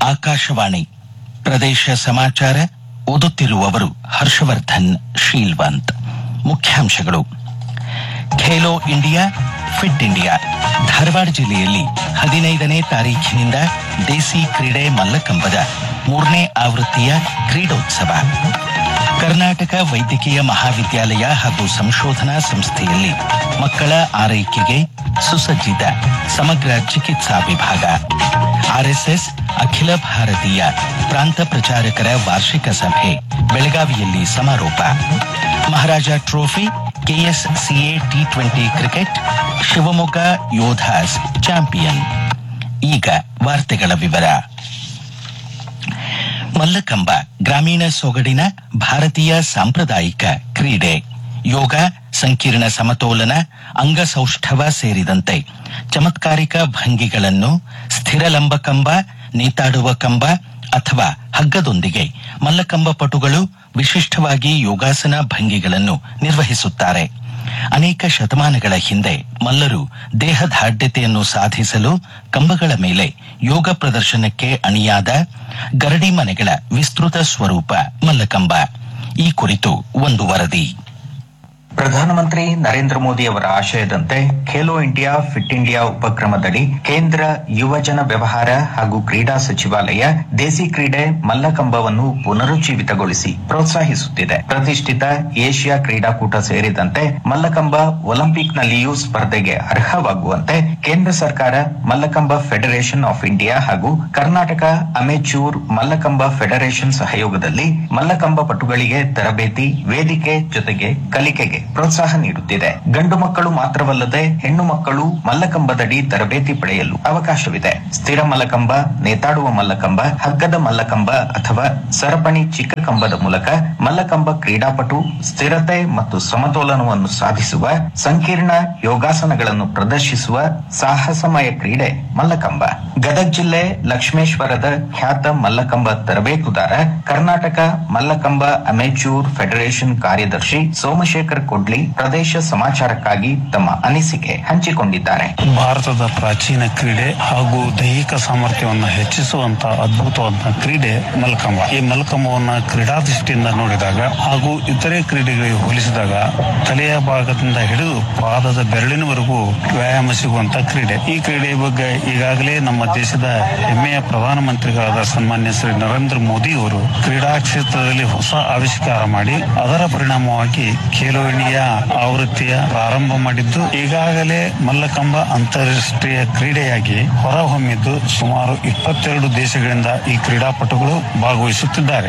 ಆಕಾಶವಾಣಿ ಪ್ರದೇಶ ಸಮಾಚಾರ ಓದುತ್ತಿರುವವರು ಹರ್ಷವರ್ಧನ್ ಶೀಲ್ವಂತ್ ಮುಖ್ಯಾಂಶಗಳು Khelo India fit India Dharwad ಜಿಲ್ಲೆಯಲ್ಲಿ ಹದಿನೈದನೇ ತಾರೀಖಿನಿಂದ ದೇಸಿ ಕ್ರೀಡೆ ಮಲ್ಲಕಂಬದ ಮೂರನೇ ಆವೃತ್ತಿಯ ಕ್ರೀಡೋತ್ಸವ ಕರ್ನಾಟಕ ವೈದ್ಯಕೀಯ ಮಹಾವಿದ್ಯಾಲಯ ಹಾಗೂ ಸಂಶೋಧನಾ ಸಂಸ್ಥೆಯಲ್ಲಿ ಮಕ್ಕಳ ಆರೈಕೆಗೆ ಸುಸಜ್ಜಿತ ಸಮಗ್ರ ಚಿಕಿತ್ಸಾ ವಿಭಾಗ ಆರ್ಎಸ್ಎಸ್ ಅಖಿಲ ಭಾರತೀಯ ಪ್ರಾಂತ ಪ್ರಚಾರಕರ ವಾರ್ಷಿಕ ಸಭೆ ಬೆಳಗಾವಿಯಲ್ಲಿ ಸಮಾರೋಪ Maharaja trophy KSCA T twenty cricket Shivamogga Yodhas champion ಈಗ ವಾರ್ತೆಗಳ ವಿವರ ಮಲ್ಲಕಂಬ ಗ್ರಾಮೀಣ ಸೊಗಡಿನ ಭಾರತೀಯ ಸಾಂಪ್ರದಾಯಿಕ ಕ್ರೀಡೆ ಯೋಗ ಸಂಕೀರ್ಣ ಸಮತೋಲನ ಅಂಗಸೌಷ್ಠವ ಸೇರಿದಂತೆ ಚಮತ್ಕಾರಿಕ ಭಂಗಿಗಳನ್ನು ಸ್ಥಿರಲಂಬ ಕಂಬ ನೇತಾಡುವ ಕಂಬ ಅಥವಾ ಹಗ್ಗದೊಂದಿಗೆ ಮಲ್ಲಕಂಬ ಪಟುಗಳು ವಿಶಿಷ್ಟವಾಗಿ ಯೋಗಾಸನ ಭಂಗಿಗಳನ್ನು ನಿರ್ವಹಿಸುತ್ತಾರೆ ಅನೇಕ ಶತಮಾನಗಳ ಹಿಂದೆ ಮಲ್ಲರು ದೇಹದಾಢ್ಯತೆಯನ್ನು ಸಾಧಿಸಲು ಕಂಬಗಳ ಮೇಲೆ ಯೋಗ ಪ್ರದರ್ಶನಕ್ಕೆ ಅಣಿಯಾದ ಗರಡಿ ಮನೆಗಳ ವಿಸ್ತೃತ ಸ್ವರೂಪ ಮಲ್ಲಕಂಬ ಈ ಕುರಿತು ಒಂದು ವರದಿ ಪ್ರಧಾನಮಂತ್ರಿ ನರೇಂದ್ರ ಮೋದಿ ಅವರ ಆಶಯದಂತೆ ಖೇಲೋ ಇಂಡಿಯಾ ಫಿಟ್ ಇಂಡಿಯಾ ಉಪಕ್ರಮದಡಿ ಕೇಂದ್ರ ಯುವಜನ ವ್ಯವಹಾರ ಹಾಗೂ ಕ್ರೀಡಾ ಸಚಿವಾಲಯ ದೇಸಿ ಕ್ರೀಡೆ ಮಲ್ಲಕಂಬವನ್ನು ಪುನರುಜ್ಜೀವಿತಗೊಳಿಸಿ ಪ್ರೋತ್ಸಾಹಿಸುತ್ತಿದೆ ಪ್ರತಿಷ್ಠಿತ ಏಷ್ಯಾ ಕ್ರೀಡಾಕೂಟ ಸೇರಿದಂತೆ ಮಲ್ಲಕಂಬ ಒಲಿಂಪಿಕ್ನಲ್ಲಿಯೂ ಸ್ಪರ್ಧೆಗೆ ಅರ್ಹವಾಗುವಂತೆ ಕೇಂದ್ರ ಸರ್ಕಾರ ಮಲ್ಲಕಂಬ ಫೆಡರೇಷನ್ ಆಫ್ ಇಂಡಿಯಾ ಹಾಗೂ ಕರ್ನಾಟಕ ಅಮೆಚೂರ್ ಮಲ್ಲಕಂಬ ಫೆಡರೇಷನ್ ಸಹಯೋಗದಲ್ಲಿ ಮಲ್ಲಕಂಬ ಪಟುಗಳಿಗೆ ತರಬೇತಿ ವೇದಿಕೆ ಜೊತೆಗೆ ಕಲಿಕೆಗೆ ಪ್ರೋತ್ಸಾಹ ನೀಡುತ್ತಿದೆ ಗಂಡು ಮಕ್ಕಳು ಮಾತ್ರವಲ್ಲದೆ ಹೆಣ್ಣು ಮಕ್ಕಳು ಮಲ್ಲಕಂಬದಡಿ ತರಬೇತಿ ಪಡೆಯಲು ಅವಕಾಶವಿದೆ ಸ್ಥಿರ ಮಲ್ಲಕಂಬ ನೇತಾಡುವ ಮಲ್ಲಕಂಬ ಹಗ್ಗದ ಮಲ್ಲಕಂಬ ಅಥವಾ ಸರಪಣಿ ಚಿಕ್ಕ ಕಂಬದ ಮೂಲಕ ಮಲ್ಲಕಂಬ ಕ್ರೀಡಾಪಟು ಸ್ಥಿರತೆ ಮತ್ತು ಸಮತೋಲನವನ್ನು ಸಾಧಿಸುವ ಸಂಕೀರ್ಣ ಯೋಗಾಸನಗಳನ್ನು ಪ್ರದರ್ಶಿಸುವ ಸಾಹಸಮಯ ಕ್ರೀಡೆ ಮಲ್ಲಕಂಬ ಗದಗ ಜಿಲ್ಲೆ ಲಕ್ಷ್ಮೇಶ್ವರದ ಖ್ಯಾತ ಮಲ್ಲಕಂಬ ತರಬೇತುದಾರ ಕರ್ನಾಟಕ ಮಲ್ಲಕಂಬ ಅಮೆಚೂರ್ ಫೆಡರೇಷನ್ ಕಾರ್ಯದರ್ಶಿ ಸೋಮಶೇಖರ್ ಕೊಡ್ಲಿ ಪ್ರದೇಶ ಸಮಾಚಾರಕ್ಕಾಗಿ ತಮ್ಮ ಅನಿಸಿಕೆ ಹಂಚಿಕೊಂಡಿದ್ದಾರೆ ಭಾರತದ ಪ್ರಾಚೀನ ಕ್ರೀಡೆ ಹಾಗೂ ದೈಹಿಕ ಸಾಮರ್ಥ್ಯವನ್ನು ಹೆಚ್ಚಿಸುವಂತ ಅದ್ಭುತವಾದ ಕ್ರೀಡೆ ಮಲ್ಕಂಬ ಈ ಮಲ್ಕಂಬವನ್ನ ಕ್ರೀಡಾ ದೃಷ್ಟಿಯಿಂದ ನೋಡಿದಾಗ ಹಾಗೂ ಇತರೆ ಕ್ರೀಡೆಗಳಿಗೆ ಹೋಲಿಸಿದಾಗ ತಲೆಯ ಭಾಗದಿಂದ ಹಿಡಿದು ಪಾದದ ಬೆರಳಿನವರೆಗೂ ವ್ಯಾಯಾಮ ಸಿಗುವಂತ ಕ್ರೀಡೆ ಈ ಕ್ರೀಡೆಯ ಬಗ್ಗೆ ಈಗಾಗಲೇ ನಮ್ಮ ದೇಶದ ಹೆಮ್ಮೆಯ ಪ್ರಧಾನಮಂತ್ರಿಗಳಾದ ಸನ್ಮಾನ್ಯ ಶ್ರೀ ನರೇಂದ್ರ ಮೋದಿ ಅವರು ಕ್ರೀಡಾ ಕ್ಷೇತ್ರದಲ್ಲಿ ಹೊಸ ಆವಿಷ್ಕಾರ ಮಾಡಿ ಅದರ ಪರಿಣಾಮವಾಗಿ ಖೇಲೋ ಇಂಡಿಯಾ ಆವೃತ್ತಿಯ ಪ್ರಾರಂಭ ಮಾಡಿದ್ದು ಈಗಾಗಲೇ ಮಲ್ಲಕಂಬ ಅಂತಾರಾಷ್ಟ್ರೀಯ ಕ್ರೀಡೆಯಾಗಿ ಹೊರಹೊಮ್ಮಿದ್ದು ಸುಮಾರು ಇಪ್ಪತ್ತೆರಡು ದೇಶಗಳಿಂದ ಈ ಕ್ರೀಡಾಪಟುಗಳು ಭಾಗವಹಿಸುತ್ತಿದ್ದಾರೆ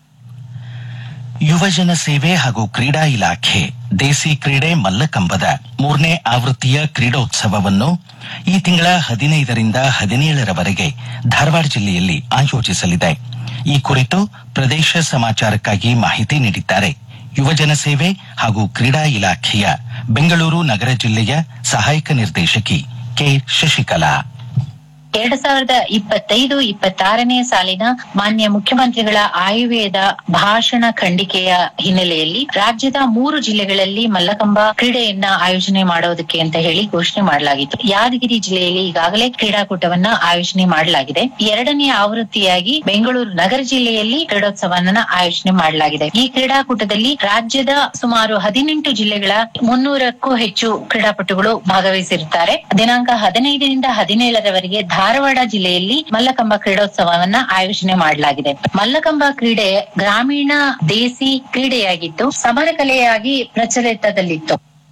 ಯುವಜನ ಸೇವೆ ಹಾಗೂ ಕ್ರೀಡಾ ಇಲಾಖೆ ದೇಸಿ ಕ್ರೀಡೆ ಮಲ್ಲಕಂಬದ ಮೂರನೇ ಆವೃತ್ತಿಯ ಕ್ರೀಡೋತ್ಸವವನ್ನು ಈ ತಿಂಗಳ ಹದಿನೈದರಿಂದ ಹದಿನೇಳರವರೆಗೆ ಧಾರವಾಡ ಜಿಲ್ಲೆಯಲ್ಲಿ ಆಯೋಜಿಸಲಿದೆ ಈ ಕುರಿತು ಪ್ರದೇಶ ಸಮಾಚಾರಕ್ಕಾಗಿ ಮಾಹಿತಿ ನೀಡಿದ್ದಾರೆ ಯುವಜನ ಸೇವೆ ಹಾಗೂ ಕ್ರೀಡಾ ಇಲಾಖೆಯ ಬೆಂಗಳೂರು ನಗರ ಜಿಲ್ಲೆಯ ಸಹಾಯಕ ನಿರ್ದೇಶಕಿ ಕೆ ಶಶಿಕಲಾ ಎರಡ್ ಸಾವಿರದ ಇಪ್ಪತ್ತೈದು ಇಪ್ಪತ್ತಾರನೇ ಸಾಲಿನ ಮಾನ್ಯ ಮುಖ್ಯಮಂತ್ರಿಗಳ ಆಯವ್ಯಯದ ಭಾಷಣ ಖಂಡಿಕೆಯ ಹಿನ್ನೆಲೆಯಲ್ಲಿ ರಾಜ್ಯದ ಮೂರು ಜಿಲ್ಲೆಗಳಲ್ಲಿ ಮಲ್ಲಕಂಬ ಕ್ರೀಡೆಯನ್ನ ಆಯೋಜನೆ ಮಾಡೋದಕ್ಕೆ ಅಂತ ಹೇಳಿ ಘೋಷಣೆ ಮಾಡಲಾಗಿತ್ತು ಯಾದಗಿರಿ ಜಿಲ್ಲೆಯಲ್ಲಿ ಈಗಾಗಲೇ ಕ್ರೀಡಾಕೂಟವನ್ನ ಆಯೋಜನೆ ಮಾಡಲಾಗಿದೆ ಎರಡನೇ ಆವೃತ್ತಿಯಾಗಿ ಬೆಂಗಳೂರು ನಗರ ಜಿಲ್ಲೆಯಲ್ಲಿ ಕ್ರೀಡೋತ್ಸವವನ್ನ ಆಯೋಜನೆ ಮಾಡಲಾಗಿದೆ ಈ ಕ್ರೀಡಾಕೂಟದಲ್ಲಿ ರಾಜ್ಯದ ಸುಮಾರು ಹದಿನೆಂಟು ಜಿಲ್ಲೆಗಳ ಮುನ್ನೂರಕ್ಕೂ ಹೆಚ್ಚು ಕ್ರೀಡಾಪಟುಗಳು ಭಾಗವಹಿಸಿರುತ್ತಾರೆ ದಿನಾಂಕ ಹದಿನೈದರಿಂದ ಹದಿನೇಳರವರೆಗೆ ಧಾರವಾಡ ಜಿಲ್ಲೆಯಲ್ಲಿ ಮಲ್ಲಕಂಬ ಕ್ರೀಡೋತ್ಸವವನ್ನ ಆಯೋಜನೆ ಮಾಡಲಾಗಿದೆ ಮಲ್ಲಕಂಬ ಕ್ರೀಡೆ ಗ್ರಾಮೀಣ ದೇಸಿ ಕ್ರೀಡೆಯಾಗಿದ್ದು ಸಮರ ಕಲೆಯಾಗಿ ಪ್ರಚಲಿತದಲ್ಲಿತ್ತು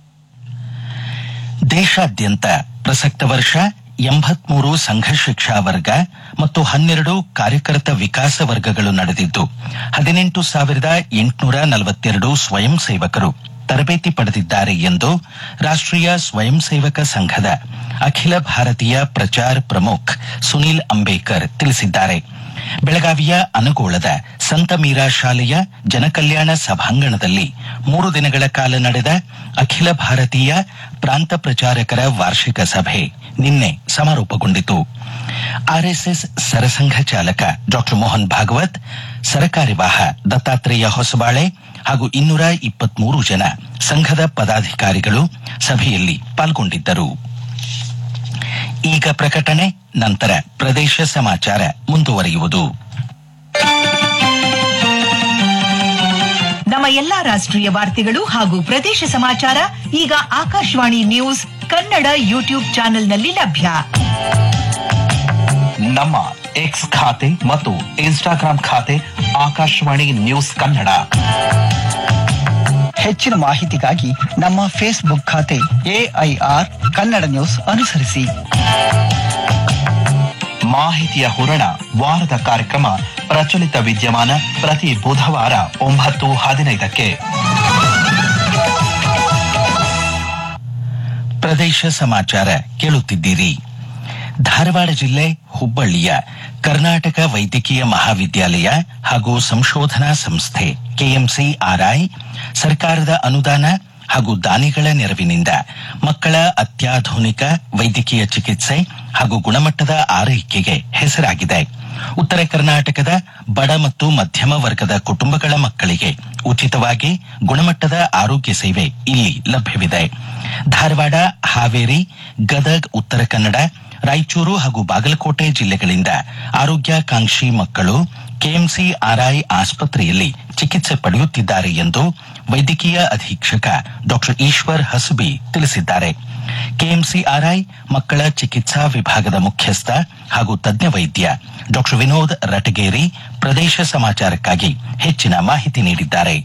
ದೇಶಾದ್ಯಂತ ಪ್ರಸಕ್ತ ವರ್ಷ ಎಂಬತ್ಮೂರು ಸಂಘ ಶಿಕ್ಷಾ ವರ್ಗ ಮತ್ತು ಹನ್ನೆರಡು ಕಾರ್ಯಕರ್ತ ವಿಕಾಸ ವರ್ಗಗಳು ನಡೆದಿದ್ದು ಹದಿನೆಂಟು ಸಾವಿರದ ಎಂಟುನೂರ ನಲವತ್ತೆರಡು ಸ್ವಯಂ ಸೇವಕರು ತರಬೇತಿ ಪಡೆದಿದ್ದಾರೆ ಎಂದು ರಾಷ್ಟ್ರೀಯ ಸ್ವಯಂ ಸೇವಕ ಸಂಘದ ಅಖಿಲ ಭಾರತೀಯ ಪ್ರಚಾರ್ ಪ್ರಮುಖ್ ಸುನೀಲ್ ಅಂಬೇಕರ್ ತಿಳಿಸಿದ್ದಾರೆ ಬೆಳಗಾವಿಯ ಅನಗೋಳದ ಸಂತ ಮೀರಾ ಶಾಲೆಯ ಜನಕಲ್ಯಾಣ ಸಭಾಂಗಣದಲ್ಲಿ ಮೂರು ದಿನಗಳ ಕಾಲ ನಡೆದ ಅಖಿಲ ಭಾರತೀಯ ಪ್ರಾಂತ ಪ್ರಚಾರಕರ ವಾರ್ಷಿಕ ಸಭೆ ನಿನ್ನೆ ಸಮಾರೋಪಗೊಂಡಿತು ಆರ್ಎಸ್ಎಸ್ ಸರಸಂಘ ಚಾಲಕ ಡಾಕ್ಟರ್ ಮೋಹನ್ ಭಾಗವತ್ ಸರಕಾರ್ಯವಾಹ ದತ್ತಾತ್ರೇಯ ಹೊಸಬಾಳೆ ಹಾಗೂ ಇನ್ನೂರ ಇಪ್ಪತ್ಮೂರು ಜನ ಸಂಘದ ಪದಾಧಿಕಾರಿಗಳು ಸಭೆಯಲ್ಲಿ ಪಾಲ್ಗೊಂಡಿದ್ದರು ಈಗ ಪ್ರಕಟಣೆ ನಂತರ ಪ್ರದೇಶ ಸಮಾಚಾರ ಮುಂದುವರಿಯುವುದು ನಮ್ಮ ಎಲ್ಲಾ ರಾಷ್ಟ್ರೀಯ ವಾರ್ತೆಗಳು ಹಾಗೂ ಪ್ರದೇಶ ಸಮಾಚಾರ ಈಗ ಆಕಾಶವಾಣಿ ನ್ಯೂಸ್ ಕನ್ನಡ ಯೂಟ್ಯೂಬ್ ಚಾನೆಲ್ನಲ್ಲಿ ಲಭ್ಯ ನಮ್ಮ ಎಕ್ಸ್ ಖಾತೆ ಮತ್ತು ಇನ್ಸ್ಟಾಗ್ರಾಂ ಖಾತೆ ಆಕಾಶವಾಣಿ ನ್ಯೂಸ್ ಕನ್ನಡ ಹೆಚ್ಚಿನ ಮಾಹಿತಿಗಾಗಿ ನಮ್ಮ ಫೇಸ್ಬುಕ್ ಖಾತೆ ಎಐಆರ್ ಕನ್ನಡ ನ್ಯೂಸ್ ಅನುಸರಿಸಿ ಮಾಹಿತಿಯ ಹೂರಣ ವಾರದ ಕಾರ್ಯಕ್ರಮ ಪ್ರಚಲಿತ ವಿದ್ಯಮಾನ ಪ್ರತಿ ಬುಧವಾರ ಒಂಬತ್ತು ಹದಿನೈದಕ್ಕೆ ಪ್ರದೇಶ ಸಮಾಚಾರ ಕೇಳುತ್ತಿದ್ದೀರಿ ಧಾರವಾಡ ಜಿಲ್ಲೆ ಹುಬ್ಬಳ್ಳಿಯ ಕರ್ನಾಟಕ ವೈದ್ಯಕೀಯ ಮಹಾವಿದ್ಯಾಲಯ ಹಾಗೂ ಸಂಶೋಧನಾ ಸಂಸ್ಥೆ ಕೆಎಂಸಿ ಆರ್ಐ ಸರ್ಕಾರದ ಅನುದಾನ ಹಾಗೂ ದಾನಿಗಳ ನೆರವಿನಿಂದ ಮಕ್ಕಳ ಅತ್ಯಾಧುನಿಕ ವೈದ್ಯಕೀಯ ಚಿಕಿತ್ಸೆ ಹಾಗೂ ಗುಣಮಟ್ಟದ ಆರೈಕೆಗೆ ಹೆಸರಾಗಿದೆ ಉತ್ತರ ಕರ್ನಾಟಕದ ಬಡ ಮತ್ತು ಮಧ್ಯಮ ವರ್ಗದ ಕುಟುಂಬಗಳ ಮಕ್ಕಳಿಗೆ ಉಚಿತವಾಗಿ ಗುಣಮಟ್ಟದ ಆರೋಗ್ಯ ಸೇವೆ ಇಲ್ಲಿ ಲಭ್ಯವಿದೆ ಧಾರವಾಡ ಹಾವೇರಿ ಗದಗ್ ಉತ್ತರ ಕನ್ನಡ ರಾಯಚೂರು ಹಾಗೂ ಬಾಗಲಕೋಟೆ ಜಿಲ್ಲೆಗಳಿಂದ ಆರೋಗ್ಯಾಕಾಂಕ್ಷಿ ಮಕ್ಕಳು ಕೆಎಂಸಿ ಆರ್ಐ ಆಸ್ಪತ್ರೆಯಲ್ಲಿ ಚಿಕಿತ್ಸೆ ಪಡೆಯುತ್ತಿದ್ದಾರೆ ಎಂದು ವೈದ್ಯಕೀಯ ಅಧೀಕ್ಷಕ ಡಾಕ್ಟರ್ ಈಶ್ವರ್ ಹಸುಬಿ ತಿಳಿಸಿದ್ದಾರೆ ಕೆಎಂಸಿ ಆರ್ಐ ಮಕ್ಕಳ ಚಿಕಿತ್ಸಾ ವಿಭಾಗದ ಮುಖ್ಯಸ್ಥ ಹಾಗೂ ತಜ್ಞ ವೈದ್ಯ ಡಾಕ್ಟರ್ ವಿನೋದ್ ರಟಗೇರಿ ಪ್ರದೇಶ ಸಮಾಚಾರಕ್ಕಾಗಿ ಹೆಚ್ಚಿನ ಮಾಹಿತಿ ನೀಡಿದ್ದಾರೆ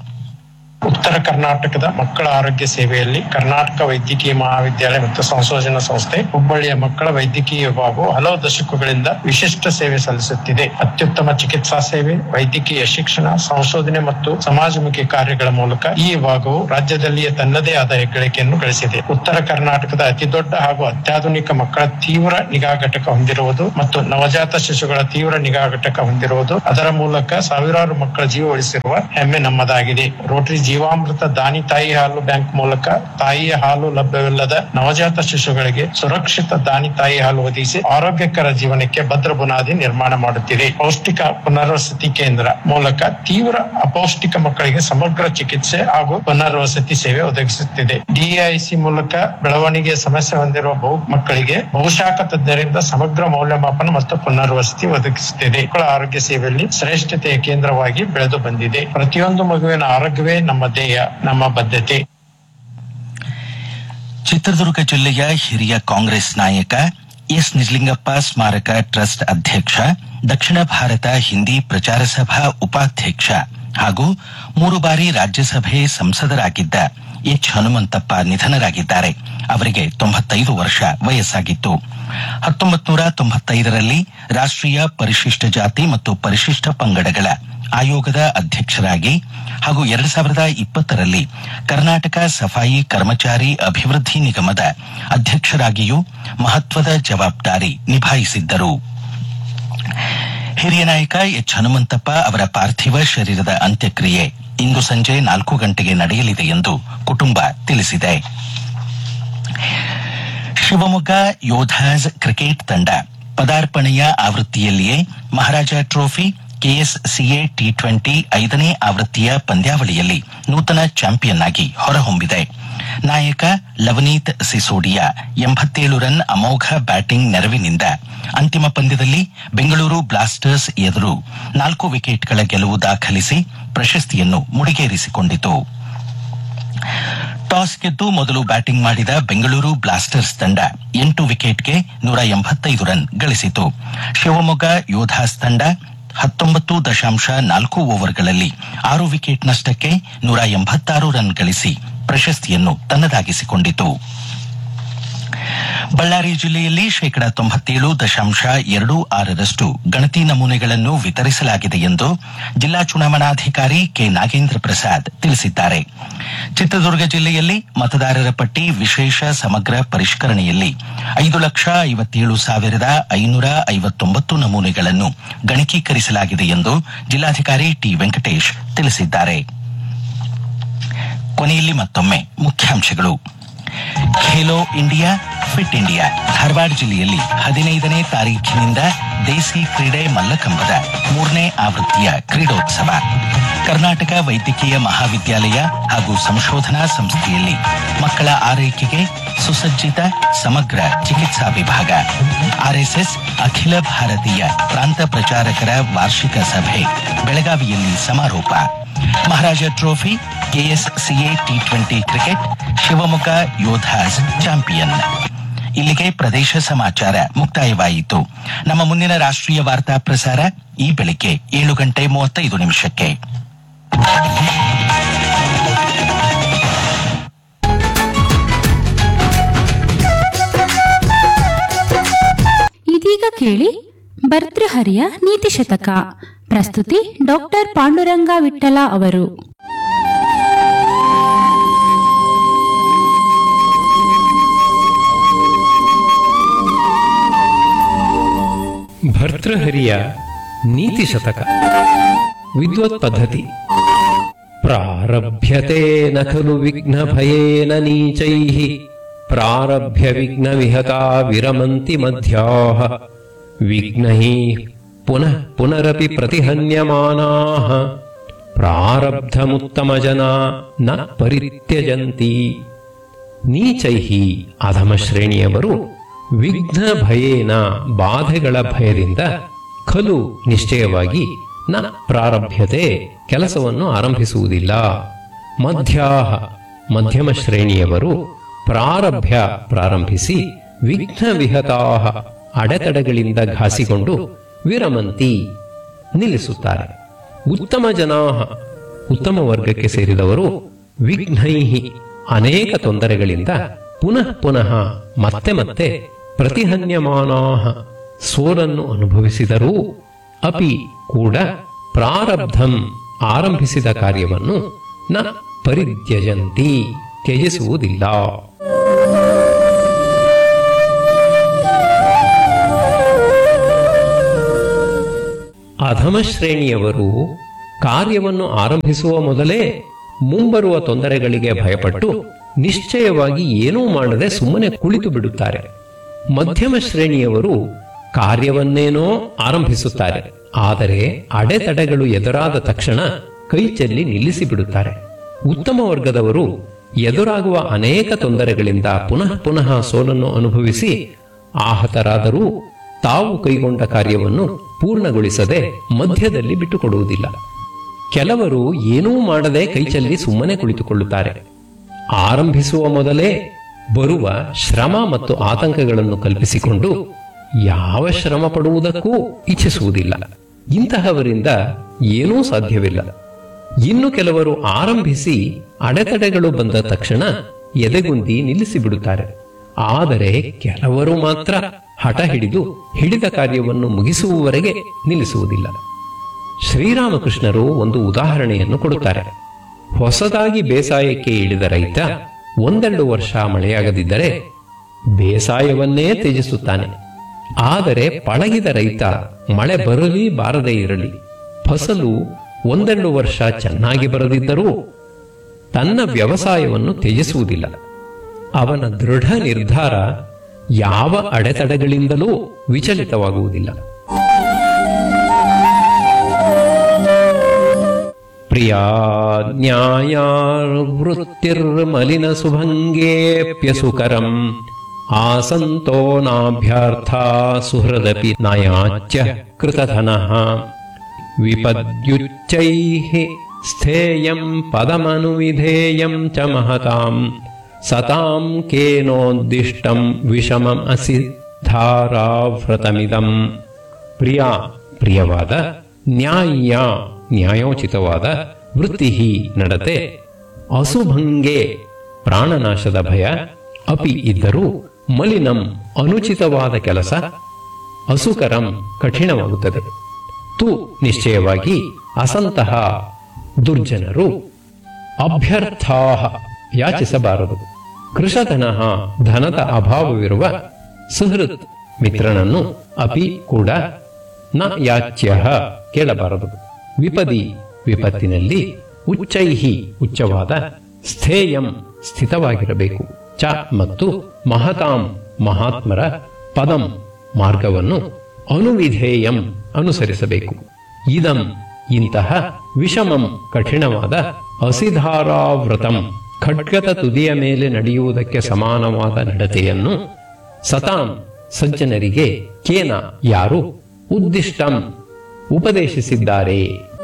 ಉತ್ತರ ಕರ್ನಾಟಕದ ಮಕ್ಕಳ ಆರೋಗ್ಯ ಸೇವೆಯಲ್ಲಿ ಕರ್ನಾಟಕ ವೈದ್ಯಕೀಯ ಮಹಾವಿದ್ಯಾಲಯ ಮತ್ತು ಸಂಶೋಧನಾ ಸಂಸ್ಥೆ ಹುಬ್ಬಳ್ಳಿಯ ಮಕ್ಕಳ ವೈದ್ಯಕೀಯ ವಿಭಾಗವು ಹಲವು ದಶಕಗಳಿಂದ ವಿಶಿಷ್ಟ ಸೇವೆ ಸಲ್ಲಿಸುತ್ತಿದೆ ಅತ್ಯುತ್ತಮ ಚಿಕಿತ್ಸಾ ಸೇವೆ ವೈದ್ಯಕೀಯ ಶಿಕ್ಷಣ ಸಂಶೋಧನೆ ಮತ್ತು ಸಮಾಜಮುಖಿ ಕಾರ್ಯಗಳ ಮೂಲಕ ಈ ವಿಭಾಗವು ರಾಜ್ಯದಲ್ಲಿಯೇ ತನ್ನದೇ ಆದ ಹೆಗ್ಗಳಿಕೆಯನ್ನು ಗಳಿಸಿದೆ ಉತ್ತರ ಕರ್ನಾಟಕದ ಅತಿದೊಡ್ಡ ಹಾಗೂ ಅತ್ಯಾಧುನಿಕ ಮಕ್ಕಳ ತೀವ್ರ ನಿಗಾ ಘಟಕ ಹೊಂದಿರುವುದು ಮತ್ತು ನವಜಾತ ಶಿಶುಗಳ ತೀವ್ರ ನಿಗಾ ಘಟಕ ಹೊಂದಿರುವುದು ಅದರ ಮೂಲಕ ಸಾವಿರಾರು ಮಕ್ಕಳ ಜೀವ ಉಳಿಸಿರುವ ಹೆಮ್ಮೆ ನಮ್ಮದಾಗಿದೆ ರೋಟರಿ ಜೀವಾಮೃತ ದಾನಿ ತಾಯಿ ಹಾಲು ಬ್ಯಾಂಕ್ ಮೂಲಕ ತಾಯಿಯ ಹಾಲು ಲಭ್ಯವಿಲ್ಲದ ನವಜಾತ ಶಿಶುಗಳಿಗೆ ಸುರಕ್ಷಿತ ದಾನಿ ತಾಯಿ ಹಾಲು ಒದಗಿಸಿ ಆರೋಗ್ಯಕರ ಜೀವನಕ್ಕೆ ಭದ್ರ ಬುನಾದಿ ನಿರ್ಮಾಣ ಮಾಡುತ್ತಿದೆ ಪೌಷ್ಟಿಕ ಪುನರ್ವಸತಿ ಕೇಂದ್ರ ಮೂಲಕ ತೀವ್ರ ಅಪೌಷ್ಟಿಕ ಮಕ್ಕಳಿಗೆ ಸಮಗ್ರ ಚಿಕಿತ್ಸೆ ಹಾಗೂ ಪುನರ್ವಸತಿ ಸೇವೆ ಒದಗಿಸುತ್ತಿದೆ ಡಿಐಸಿ ಮೂಲಕ ಬೆಳವಣಿಗೆ ಸಮಸ್ಯೆ ಹೊಂದಿರುವ ಬಹು ಮಕ್ಕಳಿಗೆ ಬಹುಶಾಖ ತಜ್ಞರಿಂದ ಸಮಗ್ರ ಮೌಲ್ಯಮಾಪನ ಮತ್ತು ಪುನರ್ವಸತಿ ಒದಗಿಸುತ್ತಿದೆ ಮಕ್ಕಳ ಆರೋಗ್ಯ ಸೇವೆಯಲ್ಲಿ ಶ್ರೇಷ್ಠತೆಯ ಕೇಂದ್ರವಾಗಿ ಬೆಳೆದು ಬಂದಿದೆ ಪ್ರತಿಯೊಂದು ಮಗುವಿನ ಆರೋಗ್ಯವೇ ನಮ್ಮ ಧ್ಯೇಯ ನಮ್ಮ ಬದ್ಧತೆ ಚಿತ್ರದುರ್ಗ ಜಿಲ್ಲೆಯ ಹಿರಿಯ ಕಾಂಗ್ರೆಸ್ ನಾಯಕ ಎಸ್ ನಿಜಲಿಂಗಪ್ಪ ಸ್ಮಾರಕ ಟ್ರಸ್ಟ್ ಅಧ್ಯಕ್ಷ ದಕ್ಷಿಣ ಭಾರತ ಹಿಂದಿ ಪ್ರಚಾರ ಸಭಾ ಉಪಾಧ್ಯಕ್ಷ ಹಾಗೂ ಮೂರು ಬಾರಿ ರಾಜ್ಯಸಭೆ ಸಂಸದರಾಗಿದ್ದ ಎಚ್ ಹನುಮಂತಪ್ಪ ನಿಧನರಾಗಿದ್ದಾರೆ ಅವರಿಗೆ ತೊಂಬತ್ತೈದು ವರ್ಷ ವಯಸ್ಸಾಗಿತ್ತು ಹತ್ತೊಂಬತ್ತು ನೂರ ತೊಂಬತ್ತೈದರಲ್ಲಿ ರಾಷ್ಟ್ರೀಯ ಪರಿಶಿಷ್ಟ ಜಾತಿ ಮತ್ತು ಪರಿಶಿಷ್ಟ ಪಂಗಡಗಳ ಆಯೋಗದ ಅಧ್ಯಕ್ಷರಾಗಿ ಹಾಗೂ ಎರಡ್ ಸಾವಿರದ ಇಪ್ಪತ್ತರಲ್ಲಿ ಕರ್ನಾಟಕ ಸಫಾಯಿ ಕರ್ಮಚಾರಿ ಅಭಿವೃದ್ಧಿ ನಿಗಮದ ಅಧ್ಯಕ್ಷರಾಗಿಯೂ ಮಹತ್ವದ ಜವಾಬ್ದಾರಿ ನಿಭಾಯಿಸಿದ್ದರು ಹಿರಿಯ ನಾಯಕ ಎಚ್ ಹನುಮಂತಪ್ಪ ಅವರ ಪಾರ್ಥಿವ ಶರೀರದ ಅಂತ್ಯಕ್ರಿಯೆ ಇಂದು ಸಂಜೆ ನಾಲ್ಕು ಗಂಟೆಗೆ ನಡೆಯಲಿದೆ ಎಂದು ಕುಟುಂಬ ತಿಳಿಸಿದೆ ಶಿವಮೊಗ್ಗ ಯೋಧಾಸ್ ಕ್ರಿಕೆಟ್ ತಂಡ ಪದಾರ್ಪಣೆಯ ಆವೃತ್ತಿಯಲ್ಲಿಯೇ Maharaja trophy KSCA T twenty ಐದನೇ ಆವೃತ್ತಿಯ ಪಂದ್ಯಾವಳಿಯಲ್ಲಿ ನೂತನ ಚಾಂಪಿಯನ್ ಆಗಿ ಹೊರಹೊಮ್ಮಿದೆ ನಾಯಕ ಲವನೀತ್ ಸಿಸೋಡಿಯಾ ಎಂಬತ್ತೇಳು ರನ್ ಅಮೋಘ ಬ್ಯಾಟಿಂಗ್ ನೆರವಿನಿಂದ ಅಂತಿಮ ಪಂದ್ಯದಲ್ಲಿ ಬೆಂಗಳೂರು ಬ್ಲಾಸ್ಟರ್ಸ್ ಎದುರು ನಾಲ್ಕು ವಿಕೆಟ್ಗಳ ಗೆಲುವು ದಾಖಲಿಸಿ ಪ್ರಶಸ್ತಿಯನ್ನು ಮುಡಿಗೇರಿಸಿಕೊಂಡಿತು ಟಾಸ್ ಗೆದ್ದು ಮೊದಲು ಬ್ಯಾಟಿಂಗ್ ಮಾಡಿದ ಬೆಂಗಳೂರು ಬ್ಲಾಸ್ಟರ್ಸ್ ತಂಡ ಎಂಟು ವಿಕೆಟ್ಗೆ ನೂರ ಎಂಬತ್ತೈದು ರನ್ ಗಳಿಸಿತು ಶಿವಮೊಗ್ಗ ಯೋಧಾಸ್ ತಂಡ ಹತ್ತೊಂಬತ್ತು ದಶಾಂಶ ನಾಲ್ಕು ಓವರ್ಗಳಲ್ಲಿ ಆರು ವಿಕೆಟ್ ನಷ್ಟಕ್ಕೆ ನೂರ ಎಂಬತ್ತಾರು ರನ್ ಗಳಿಸಿ ಪ್ರಶಸ್ತಿಯನ್ನು ತನ್ನದಾಗಿಸಿಕೊಂಡಿತು ಬಳ್ಳಾರಿ ಜಿಲ್ಲೆಯಲ್ಲಿ ಶೇಕಡಾ ತೊಂಬತ್ತೇಳು ದಶಾಂಶ ಎರಡು ಆರರಷ್ಟು ಗಣತಿ ನಮೂನೆಗಳನ್ನು ವಿತರಿಸಲಾಗಿದೆ ಎಂದು ಜಿಲ್ಲಾ ಚುನಾವಣಾಧಿಕಾರಿ ಕೆ ನಾಗೇಂದ್ರ ಪ್ರಸಾದ್ ತಿಳಿಸಿದ್ದಾರೆ ಚಿತ್ರದುರ್ಗ ಜಿಲ್ಲೆಯಲ್ಲಿ ಮತದಾರರ ಪಟ್ಟಿ ವಿಶೇಷ ಸಮಗ್ರ ಪರಿಷ್ಕರಣೆಯಲ್ಲಿ ಐದು ಲಕ್ಷ ಐವತ್ತೇಳು ಸಾವಿರದ ಐನೂರ ಐವತ್ತೊಂಬತ್ತು ನಮೂನೆಗಳನ್ನು ಗಣಕೀಕರಿಸಲಾಗಿದೆ ಎಂದು ಜಿಲ್ಲಾಧಿಕಾರಿ ಟಿ ವೆಂಕಟೇಶ್ ತಿಳಿಸಿದ್ದಾರೆ ಕೊನೆಯಲ್ಲಿ ಮತ್ತೊಮ್ಮೆ ಮುಖ್ಯಾಂಶಗಳು Khelo India fit India Dharwad ಜಿಲ್ಲೆಯಲ್ಲಿ ಹದಿನೈದನೇ ತಾರೀಖಿನಿಂದ ದೇಸಿ ಕ್ರೀಡೆ ಮಲ್ಲಕಂಬದ ಮೂರನೇ ಆವೃತ್ತಿಯ ಕ್ರೀಡೋತ್ಸವ ಕರ್ನಾಟಕ ವೈದ್ಯಕೀಯ ಮಹಾವಿದ್ಯಾಲಯ ಹಾಗೂ ಸಂಶೋಧನಾ ಸಂಸ್ಥೆಯಲ್ಲಿ ಮಕ್ಕಳ ಆರೈಕೆಗೆ ಸುಸಜ್ಜಿತ ಸಮಗ್ರ ಚಿಕಿತ್ಸಾ ವಿಭಾಗ ಆರ್ಎಸ್ಎಸ್ ಅಖಿಲ ಭಾರತೀಯ ಪ್ರಾಂತ ಪ್ರಚಾರಕರ ವಾರ್ಷಿಕ ಸಭೆ ಬೆಳಗಾವಿಯಲ್ಲಿ ಸಮಾರೋಪ Maharaja trophy KSCA T twenty cricket Shivamogga Yodhas champion ಇಲ್ಲಿಗೆ ಪ್ರದೇಶ ಸಮಾಚಾರ ಮುಕ್ತಾಯವಾಯಿತು ನಮ್ಮ ಮುಂದಿನ ರಾಷ್ಟ್ರೀಯ ವಾರ್ತಾ ಪ್ರಸಾರ ಈ ಬೆಳಿಗ್ಗೆ ಏಳು ಗಂಟೆ ಮೂವತ್ತೈದು ನಿಮಿಷಕ್ಕೆ ಇದೀಗ ಕೇಳಿ ಭರ್ತೃಹರಿಯ ನೀತಿ ಶತಕ ಪ್ರಸ್ತುತಿ ಡಾಕ್ಟರ್ ಪಾಂಡುರಂಗ ವಿಠಲ ಅವರು ಭರ್ತೃಹರಿಯ ನೀತಿ ಶತಕ ವಿದ್ವತ್ ಪದ್ಧತಿ ಪ್ರಾರಭ್ಯತೆ ನ ಖಲು ವಿಘ್ನ ಭಯೇನ ನೀಚೈಃ ಪ್ರಾರಭ್ಯ ವಿಘ್ನ ವಿಹತಾ ವಿರಮಂತಿ ಮಧ್ಯಾಹ ವಿಘ್ನೈಃ ಪುನಃ ಪುನರಪಿ ಪ್ರತಿಹನ್ಯಮಾನಾಃ ಪ್ರಾರಬ್ಧಮುತ್ತಮ ಜನ ನ ಪರಿತ್ಯಜಂತಿ ನೀಚೈಹಿ ಅಧಮ ಶ್ರೇಣಿಯವರು ವಿಘ್ನ ಭಯೇನ ಬಾಧೆಗಳ ಭಯದಿಂದ ಖಲು ನಿಶ್ಚಯವಾಗಿ ನ ಪ್ರಾರಭ್ಯತೆ ಕೆಲಸವನ್ನು ಆರಂಭಿಸುವುದಿಲ್ಲ ಮಧ್ಯಾಹ ಮಧ್ಯಮ ಶ್ರೇಣಿಯವರು ಪ್ರಾರಭ್ಯ ಪ್ರಾರಂಭಿಸಿ ವಿಘ್ನ ವಿಹತಾಹ ಅಡೆತಡೆಗಳಿಂದ ಘಾಸಿಕೊಂಡು ವಿರಮಂತಿ ನಿಲ್ಲಿಸುತ್ತಾರೆ ಉತ್ತಮ ಜನಾಹ ಉತ್ತಮ ವರ್ಗಕ್ಕೆ ಸೇರಿದವರು ವಿಘ್ನೈಹಿ ಅನೇಕ ತೊಂದರೆಗಳಿಂದ ಪುನಃ ಪುನಃ ಮತ್ತೆ ಮತ್ತೆ ಪ್ರತಿಹನ್ಯಮಾನಾಹ ಸೋಲನ್ನು ಅನುಭವಿಸಿದರೂ ಅಪಿ ಕೂಡ ಪ್ರಾರಬ್ಧಂ ಆರಂಭಿಸಿದ ಕಾರ್ಯವನ್ನು ನ ಪರಿತ್ಯಜಂತಿ ತ್ಯಜಿಸುವುದಿಲ್ಲ ಅಧಮ ಶ್ರೇಣಿಯವರು ಕಾರ್ಯವನ್ನು ಆರಂಭಿಸುವ ಮೊದಲೇ ಮುಂಬರುವ ತೊಂದರೆಗಳಿಗೆ ಭಯಪಟ್ಟು ನಿಶ್ಚಯವಾಗಿ ಏನೂ ಮಾಡದೆ ಸುಮ್ಮನೆ ಕುಳಿತು ಬಿಡುತ್ತಾರೆ ಮಧ್ಯಮ ಶ್ರೇಣಿಯವರು ಕಾರ್ಯವನ್ನೇನೋ ಆರಂಭಿಸುತ್ತಾರೆ ಆದರೆ ಅಡೆತಡೆಗಳು ಎದುರಾದ ತಕ್ಷಣ ಕೈ ಚೆಲ್ಲಿ ನಿಲ್ಲಿಸಿ ಬಿಡುತ್ತಾರೆ ಉತ್ತಮ ವರ್ಗದವರು ಎದುರಾಗುವ ಅನೇಕ ತೊಂದರೆಗಳಿಂದ ಪುನಃ ಪುನಃ ಸೋಲನ್ನು ಅನುಭವಿಸಿ ಆಹತರಾದರೂ ತಾವು ಕೈಗೊಂಡ ಕಾರ್ಯವನ್ನು ಪೂರ್ಣಗೊಳಿಸದೆ ಮಧ್ಯದಲ್ಲಿ ಬಿಟ್ಟುಕೊಡುವುದಿಲ್ಲ ಕೆಲವರು ಏನೂ ಮಾಡದೆ ಕೈಚಲ್ಲಿ ಸುಮ್ಮನೆ ಕುಳಿತುಕೊಳ್ಳುತ್ತಾರೆ ಆರಂಭಿಸುವ ಮೊದಲೇ ಬರುವ ಶ್ರಮ ಮತ್ತು ಆತಂಕಗಳನ್ನು ಕಲ್ಪಿಸಿಕೊಂಡು ಯಾವ ಶ್ರಮ ಪಡುವುದಕ್ಕೂ ಇಚ್ಛಿಸುವುದಿಲ್ಲ ಇಂತಹವರಿಂದ ಏನೂ ಸಾಧ್ಯವಿಲ್ಲ ಇನ್ನು ಕೆಲವರು ಆರಂಭಿಸಿ ಅಡೆತಡೆಗಳು ಬಂದ ತಕ್ಷಣ ಎದೆಗುಂದಿ ನಿಲ್ಲಿಸಿ ಬಿಡುತ್ತಾರೆ ಆದರೆ ಕೆಲವರು ಮಾತ್ರ ಹಠ ಹಿಡಿದು ಹಿಡಿದ ಕಾರ್ಯವನ್ನು ಮುಗಿಸುವವರೆಗೆ ನಿಲ್ಲಿಸುವುದಿಲ್ಲ ಶ್ರೀರಾಮಕೃಷ್ಣರು ಒಂದು ಉದಾಹರಣೆಯನ್ನು ಕೊಡುತ್ತಾರೆ ಹೊಸದಾಗಿ ಬೇಸಾಯಕ್ಕೆ ಇಳಿದ ರೈತ ಒಂದೆರಡು ವರ್ಷ ಮಳೆಯಾಗದಿದ್ದರೆ ಬೇಸಾಯವನ್ನೇ ತ್ಯಜಿಸುತ್ತಾನೆ ಆದರೆ ಪಳಗಿದ ರೈತ ಮಳೆ ಬರಲಿ ಬಾರದೇ ಇರಲಿ ಫಸಲು ಒಂದೆರಡು ವರ್ಷ ಚೆನ್ನಾಗಿ ಬರದಿದ್ದರೂ ತನ್ನ ವ್ಯವಸಾಯವನ್ನು ತ್ಯಜಿಸುವುದಿಲ್ಲ ಅವನ ದೃಢ ನಿರ್ಧಾರ ಯಾವ ಅಡೆತಡೆಗಳಿಂದಲೂ ವಿಚಲಿತವಾಗುವುದಿಲ್ಲ ಪ್ರಿಯಾ ನ್ಯಾಯಾವೃತ್ತಿರ್ಮಲಿನ ಸುಭಂಗೇಪ್ಯಸುಕರಂ ಆಸಂತೋ ನಾಭ್ಯರ್ಥ ಸುಹೃದಪಿ ನಯಾಚ್ಯ ಕೃತಧನಃ ವಿಪದ್ಯುಚ್ಚೈಃ ಸ್ಥೇಯಂ ಪದಮನುವಿಧೇಯಂ ಚ ಮಹತಾಂ ಸತಾಂ ಕೇನೋದ್ದಿಷ್ಟಂ ವಿಷಮಂ ಅಸಿ ಧಾರಾವ್ರತಮಿದಂ ಪ್ರಿಯ ಪ್ರಿಯವಾದ ನ್ಯಾಯ ನ್ಯಾಯೋಚಿತವಾದ ವೃತ್ತಿ ನಡತೆ ಅಸುಭಂಗೆ ಪ್ರಾಣನಾಶದ ಭಯ ಅಪಿ ಇದ್ದರೂ ಮಲಿನಂ ಅನುಚಿತವಾದ ಕೆಲಸ ಅಸುಕರಂ ಕಠಿಣವಾಗುತ್ತದೆ ತು ನಿಶ್ಚಯವಾಗಿ ಅಸಂತಹ ದುರ್ಜನರು ಅಭ್ಯರ್ಥಾ ಯಾಚಿಸಬಾರದು ಕೃಷಧನ ಧನದ ಅಭಾವವಿರುವ ಸುಹೃತ್ ಮಿತ್ರನನ್ನು ಅಪಿ ಕೂಡ ನ ಯಾಚ್ಯ ಕೇಳಬಾರದು ವಿಪದಿ ವಿಪತ್ತಿನಲ್ಲಿ ಉಚ್ಚೈಹಿ ಉಚ್ಚವಾದ ಸ್ಥೇಯಂ ಸ್ಥಿತವಾಗಿರಬೇಕು ಚ ಮತ್ತು ಮಹತಾಂ ಮಹಾತ್ಮರ ಪದಂ ಮಾರ್ಗವನ್ನು ಅನುವಿಧೇಯಂ ಅನುಸರಿಸಬೇಕು ಇದಂ ಇಂತಹ ವಿಷಮಂ ಕಠಿಣವಾದ ಅಸಿಧಾರಾವ್ರತಂ ಖಡ್ಗದ ತುದಿಯ ಮೇಲೆ ನಡೆಯುವುದಕ್ಕೆ ಸಮಾನವಾದ ನಡತೆಯನ್ನು ಸತಾಂ ಸಜ್ಜನರಿಗೆ ಕೇನ ಯಾರು ಉದ್ದಿಷ್ಟಂ ಉಪದೇಶಿಸಿದ್ದಾರೆ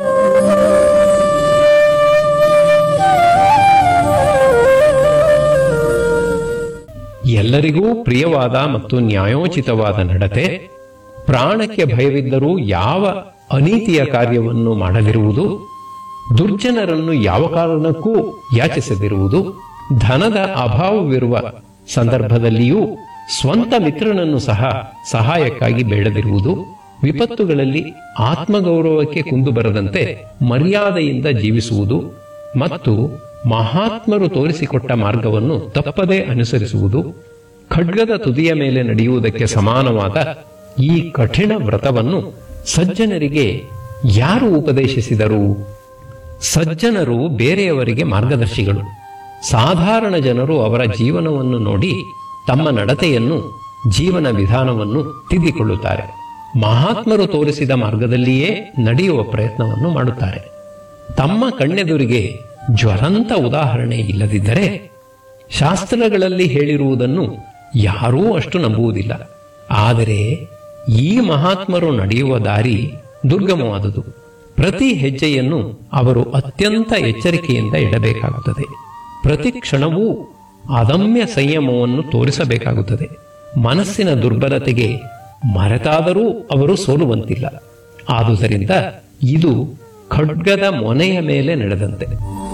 ಎಲ್ಲರಿಗೂ ಪ್ರಿಯವಾದ ಮತ್ತು ನ್ಯಾಯೋಚಿತವಾದ ನಡತೆ ಪ್ರಾಣಕ್ಕೆ ಭಯವಿದ್ದರೂ ಯಾವ ಅನೀತಿಯ ಕಾರ್ಯವನ್ನು ಮಾಡದಿರುವುದು ದುರ್ಜನರನ್ನು ಯಾವ ಕಾರಣಕ್ಕೂ ಯಾಚಿಸದಿರುವುದು ಧನದ ಅಭಾವವಿರುವ ಸಂದರ್ಭದಲ್ಲಿಯೂ ಸ್ವಂತ ಮಿತ್ರನನ್ನು ಸಹ ಸಹಾಯಕ್ಕಾಗಿ ಬೇಡದಿರುವುದು ವಿಪತ್ತುಗಳಲ್ಲಿ ಆತ್ಮಗೌರವಕ್ಕೆ ಕುಂದು ಬರದಂತೆ ಮರ್ಯಾದೆಯಿಂದ ಜೀವಿಸುವುದು ಮತ್ತು ಮಹಾತ್ಮರು ತೋರಿಸಿಕೊಟ್ಟ ಮಾರ್ಗವನ್ನು ತಪ್ಪದೇ ಅನುಸರಿಸುವುದು ಖಡ್ಗದ ತುದಿಯ ಮೇಲೆ ನಡೆಯುವುದಕ್ಕೆ ಸಮಾನವಾದ ಈ ಕಠಿಣ ವ್ರತವನ್ನು ಸಜ್ಜನರಿಗೆ ಯಾರು ಉಪದೇಶಿಸಿದರು ಸಜ್ಜನರು ಬೇರೆಯವರಿಗೆ ಮಾರ್ಗದರ್ಶಿಗಳು ಸಾಧಾರಣ ಜನರು ಅವರ ಜೀವನವನ್ನು ನೋಡಿ ತಮ್ಮ ನಡತೆಯನ್ನು ಜೀವನ ವಿಧಾನವನ್ನು ತಿದ್ದಿಕೊಳ್ಳುತ್ತಾರೆ ಮಹಾತ್ಮರು ತೋರಿಸಿದ ಮಾರ್ಗದಲ್ಲಿಯೇ ನಡೆಯುವ ಪ್ರಯತ್ನವನ್ನು ಮಾಡುತ್ತಾರೆ ತಮ್ಮ ಕಣ್ಣೆದುರಿಗೆ ಜ್ವಲಂತ ಉದಾಹರಣೆ ಇಲ್ಲದಿದ್ದರೆ ಶಾಸ್ತ್ರಗಳಲ್ಲಿ ಹೇಳಿರುವುದನ್ನು ಯಾರೂ ಅಷ್ಟು ನಂಬುವುದಿಲ್ಲ ಆದರೆ ಈ ಮಹಾತ್ಮರು ನಡೆಯುವ ದಾರಿ ದುರ್ಗಮವಾದುದು ಪ್ರತಿ ಹೆಜ್ಜೆಯನ್ನು ಅವರು ಅತ್ಯಂತ ಎಚ್ಚರಿಕೆಯಿಂದ ಇಡಬೇಕಾಗುತ್ತದೆ ಪ್ರತಿ ಕ್ಷಣವೂ ಅದಮ್ಯ ಸಂಯಮವನ್ನು ತೋರಿಸಬೇಕಾಗುತ್ತದೆ ಮನಸ್ಸಿನ ದುರ್ಬಲತೆಗೆ ಮರೆತಾದರೂ ಅವರು ಸೋಲುವಂತಿಲ್ಲ ಆದುದರಿಂದ ಇದು ಖಡ್ಗದ ಮೊನೆಯ ಮೇಲೆ ನಡೆದಂತೆ